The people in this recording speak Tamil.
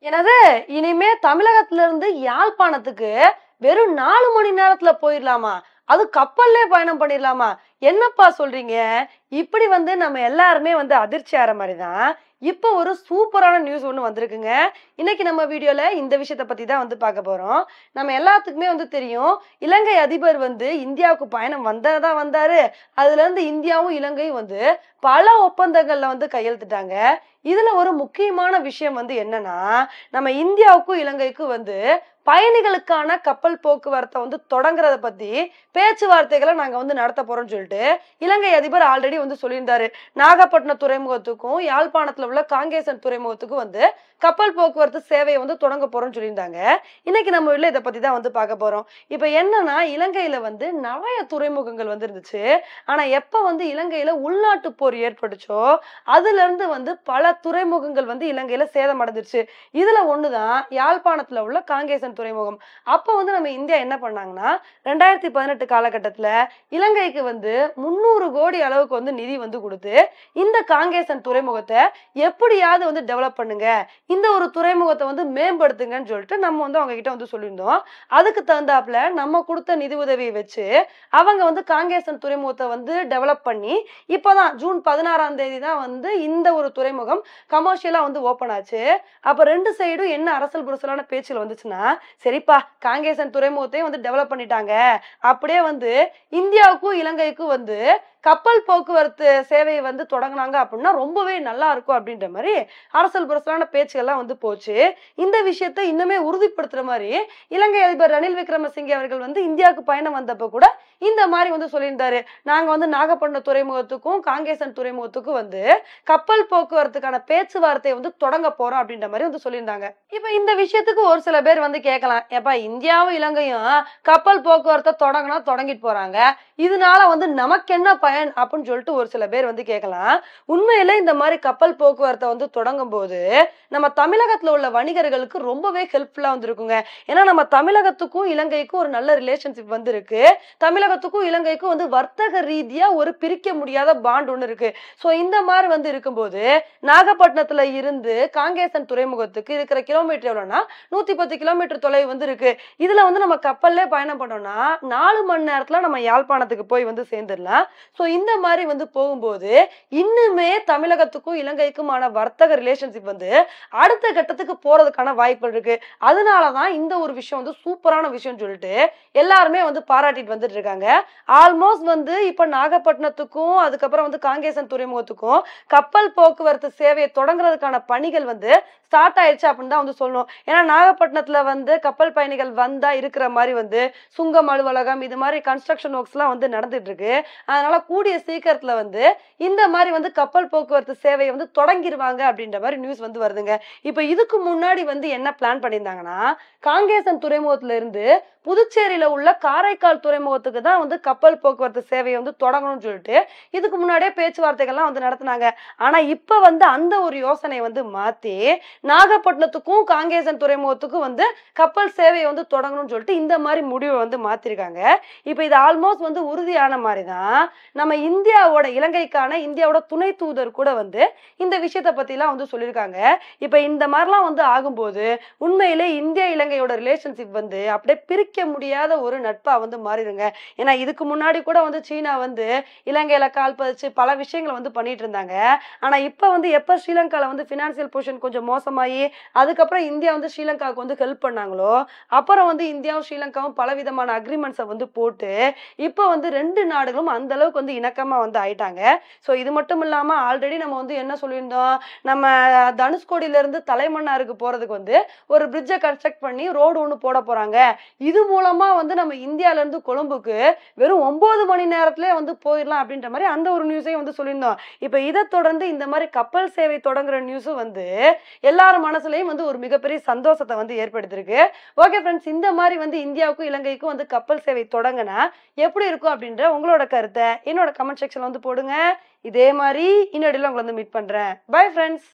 எனது இனிமே தமிழகத்துல இருந்து யாழ்ப்பாணத்துக்கு வெறும் நாலு மணி நேரத்துல போயிடலாமா அது கப்பல்லே பயணம் பண்ணிடலாமா என்னப்பா சொல்றீங்க இப்படி வந்து நம்ம எல்லாருமே வந்து அதிர்ச்சி ஆகிற மாதிரி தான் இப்போ ஒரு சூப்பரான நியூஸ் ஒன்று வந்திருக்குங்க இன்னைக்கு நம்ம வீடியோல இந்த விஷயத்தை பத்தி தான் வந்து பார்க்க போறோம் நம்ம எல்லாத்துக்குமே வந்து தெரியும் இலங்கை அதிபர் வந்து இந்தியாவுக்கு பயணம் வந்ததா வந்தாரு அதுல இருந்து இந்தியாவும் இலங்கையும் வந்து பல ஒப்பந்தங்கள்ல வந்து கையெழுத்திட்டாங்க இதுல ஒரு முக்கியமான விஷயம் வந்து என்னன்னா நம்ம இந்தியாவுக்கும் இலங்கைக்கும் வந்து பயணிகளுக்கான கப்பல் போக்குவரத்தை வந்து தொடங்குறத பத்தி பேச்சுவார்த்தைகளை நாங்க வந்து நடத்த போறோம்னு சொல்லிட்டு இலங்கை அதிபர் ஆல்ரெடி வந்து சொல்லியிருந்தாரு நாகப்பட்டினம் துறைமுகத்துக்கும் யாழ்ப்பாணத்துல உள்ள காங்கேசன் துறைமுகத்துக்கும் வந்து கப்பல் போக்குவரத்து சேவையை வந்து தொடங்க போறோம்னு சொல்லியிருந்தாங்க இன்னைக்கு நம்ம வீட்டுல இதை பத்தி தான் வந்து பார்க்க போறோம் இப்ப என்னன்னா இலங்கையில வந்து நிறைய துறைமுகங்கள் வந்து இருந்துச்சு ஆனா எப்ப வந்து இலங்கையில உள்நாட்டு போர் ஏற்பட்டுச்சோ அதுல இருந்து வந்து பல துறைமுகங்கள் வந்து இலங்கையில சேதமடைஞ்சிருச்சு இதுல ஒண்ணுதான் யாழ்ப்பாணத்துல உள்ள காங்கேசன் துறைமுகம் அப்ப வந்து நம்ம இந்தியா என்ன பண்ணாங்கன்னா ரெண்டாயிரத்தி பதினெட்டு காலகட்டத்துல இலங்கைக்கு வந்து முந்நூறு கோடி அளவுக்கு வந்து நிதி வந்து கொடுத்து இந்த காங்கேசன் துறைமுகத்தை எப்படியாவது வந்து டெவலப் பண்ணுங்க இந்த ஒரு துறைமுகத்தை வந்து மேம்படுத்துங்கன்னு சொல்லிட்டு நம்ம வந்து அவங்க கிட்ட வந்து சொல்லியிருந்தோம் அதுக்கு தகுந்தாப்புல நம்ம கொடுத்த நிதி உதவியை வச்சு அவங்க வந்து காங்கேசன் துறைமுகத்தை வந்து டெவலப் பண்ணி இப்போதான் ஜூன் பதினாறாம் தேதி தான் வந்து இந்த ஒரு துறைமுகம் கமர்ஷியலா வந்து ஓப்பன் ஆச்சு அப்ப ரெண்டு சைடும் என்ன அரசல் புரசலான பேச்சுகள் வந்துச்சுன்னா சரிப்பா காங்கேசன் துறைமுகத்தையும் வந்து டெவலப் பண்ணிட்டாங்க அப்படியே வந்து இந்தியாவுக்கும் இலங்கைக்கும் வந்து கப்பல் போக்குவரத்து சேவையை வந்து தொடங்கினாங்க அப்படின்னா ரொம்பவே நல்லா இருக்கும் அப்படின்ற மாதிரி அரசல் புரசலான பேச்சுகள்லாம் வந்து போச்சு இந்த விஷயத்தை இன்னுமே உறுதிப்படுத்துற மாதிரி இலங்கை அதிபர் ரணில் விக்ரமசிங்கே அவர்கள் வந்து இந்தியாவுக்கு பயணம் வந்தப்ப கூட இந்த மாதிரி வந்து சொல்லியிருந்தாரு நாங்க வந்து நாகப்பட்டினம் துறைமுகத்துக்கும் காங்கேசன் துறைமுகத்துக்கும் வந்து கப்பல் போக்குவரத்துக்கான பேச்சுவார்த்தையை வந்து தொடங்க போறோம் அப்படின்ற மாதிரி வந்து சொல்லியிருந்தாங்க இப்ப இந்த விஷயத்துக்கு ஒரு சில பேர் வந்து கேட்கலாம் ஏப்பா இந்தியாவும் இலங்கையும் கப்பல் போக்குவரத்தை தொடங்கினா தொடங்கிட்டு போறாங்க இதனால வந்து நமக்கு என்ன பயன் அப்படின்னு சொல்லிட்டு ஒரு சில பேர் வந்து கேட்கலாம் உண்மையில இந்த மாதிரி கப்பல் போக்குவரத்தை வந்து தொடங்கும் போது நம்ம தமிழகத்துல உள்ள வணிகர்களுக்கு ரொம்பவே ஹெல்ப்ஃபுல்லா வந்து இருக்குங்க ஏன்னா நம்ம தமிழகத்துக்கும் இலங்கைக்கும் ஒரு நல்ல ரிலேஷன்ஷிப் வந்து இருக்கு தமிழகத்துக்கும் இலங்கைக்கும் வந்து வர்த்தக ரீதியா ஒரு பிரிக்க முடியாத பாண்ட் ஒன்று இருக்கு ஸோ இந்த மாதிரி வந்து இருக்கும்போது நாகப்பட்டினத்துல இருந்து காங்கேசன் துறைமுகத்துக்கு இருக்கிற கிலோமீட்டர் எவ்வளோன்னா நூத்தி பத்து கிலோமீட்டர் தொலைவு வந்து இருக்கு இதுல வந்து நம்ம கப்பல்ல பயணம் பண்ணோம்னா நாலு மணி நேரத்துல நம்ம யாழ்ப்பாணத்துக்கு போய் வந்து சேர்ந்துடலாம் ஸோ இந்த மாதிரி வந்து போகும்போது இன்னுமே தமிழகத்துக்கும் இலங்கைக்குமான வர்த்தக ரிலேஷன்ஷிப் வந்து அடுத்த கட்டத்துக்கு போறதுக்கான வாய்ப்புகள் இருக்கு அதனாலதான் இந்த ஒரு விஷயம் வந்து சூப்பரான விஷயம் சொல்லிட்டு எல்லாருமே வந்து பாராட்டிட்டு வந்துட்டு இருக்காங்க ஆல்மோஸ்ட் வந்து இப்ப நாகப்பட்டினத்துக்கும் அதுக்கப்புறம் வந்து காங்கேசன் துறைமுகத்துக்கும் கப்பல் போக்குவரத்து சேவையை தொடங்குறதுக்கான பணிகள் வந்து ஸ்டார்ட் ஆயிடுச்சு அப்படின்னு தான் வந்து சொல்லணும் ஏன்னா நாகப்பட்டினத்துல வந்து கப்பல் பயணிகள் வந்தா இருக்கிற மாதிரி வந்து சுங்கம் அலுவலகம் இது மாதிரி கன்ஸ்ட்ரக்ஷன் ஒர்க்ஸ்லாம் வந்து நடந்துட்டு இருக்கு அதனால கூடிய சீக்கிரத்துல வந்து இந்த மாதிரி வந்து கப்பல் போக்குவரத்து சேவையை வந்து தொடங்கிருவாங்க அப்படின்ற மாதிரி நியூஸ் வந்து வருதுங்க இப்ப இதுக்கு முன்னாடி வந்து என்ன பிளான் பண்ணியிருந்தாங்கன்னா காங்கேசன் துறைமுகத்துல இருந்து புதுச்சேரியில உள்ள காரைக்கால் துறைமுகத்துக்கு தான் வந்து கப்பல் போக்குவரத்து சேவையை வந்து தொடங்கணும்னு சொல்லிட்டு இதுக்கு முன்னாடியே பேச்சுவார்த்தைகள்லாம் வந்து நடத்தினாங்க ஆனா இப்ப வந்து அந்த ஒரு யோசனை வந்து மாத்தி நாகப்பட்டினத்துக்கும் காங்கேசன் துறைமுகத்துக்கும் வந்து கப்பல் சேவையை வந்து தொடங்கணும்னு சொல்லிட்டு இந்த மாதிரி முடிவை வந்து மாத்திருக்காங்க இப்ப இது ஆல்மோஸ்ட் வந்து உறுதியான மாதிரி தான் நம்ம இந்தியாவோட இலங்கைக்கான இந்தியாவோட துணை தூதர் கூட வந்து இந்த விஷயத்த பத்திலாம் வந்து சொல்லியிருக்காங்க இப்ப இந்த மாதிரிலாம் வந்து ஆகும்போது உண்மையிலே இந்தியா இலங்கையோட ரிலேஷன்ஷிப் வந்து அப்படியே பிரிக்க முடியாத ஒரு நட்பா வந்து மாறிடுங்க ஏன்னா இதுக்கு முன்னாடி கூட வந்து சீனா வந்து இலங்கையில கால் பதிச்சு பல விஷயங்களை வந்து பண்ணிட்டு இருந்தாங்க ஆனா இப்ப வந்து எப்ப ஸ்ரீலங்கால வந்து பினான்சியல் பொசிஷன் கொஞ்சம் மோசமாயி அதுக்கப்புறம் இந்தியா வந்து ஸ்ரீலங்காவுக்கு வந்து ஹெல்ப் பண்ணாங்களோ அப்புறம் வந்து இந்தியாவும் ஸ்ரீலங்காவும் பல விதமான அக்ரிமெண்ட்ஸை வந்து போட்டு இப்போ வந்து ரெண்டு நாடுகளும் அந்த அளவுக்கு வந்து இணக்கமா வந்து ஆயிட்டாங்க ஸோ இது மட்டும் இல்லாம ஆல்ரெடி நம்ம வந்து என்ன சொல்லியிருந்தோம் நம்ம தனுஷ்கோடியில இருந்து தலைமன்னாருக்கு போறதுக்கு வந்து ஒரு பிரிட்ஜை கன்ஸ்ட்ரக்ட் பண்ணி ரோடு ஒன்று போட போறாங்க இது மூலமா வந்து நம்ம இந்தியால இருந்து கொழும்புக்கு வெறும் ஒன்பது மணி நேரத்திலே வந்து போயிடலாம் அப்படின்ற மாதிரி அந்த ஒரு நியூஸையும் வந்து சொல்லியிருந்தோம் இப்போ இதை தொடர்ந்து இந்த மாதிரி கப்பல் சேவை தொடங்குற நியூஸும் வந்து எல்லார் மனசுலயும் வந்து ஒரு மிகப்பெரிய சந்தோஷத்தை வந்து ஏற்படுத்தியிருக்கு ஓகே ஃப்ரெண்ட்ஸ் இந்த மாதிரி வந்து இந்தியாவுக்கும் இலங்கைக்கும் வந்து கப்பல் சேவை தொடங்கினா எப்படி இருக்கும் அப்படின்ற உங்களோட கருத்தை என்னோட கமெண்ட் செக்ஷன்ல வந்து போடுங்க இதே மாதிரி இன்னொடியில் உங்களை வந்து மீட் பண்றேன் பை ஃப்ரெண்ட்ஸ்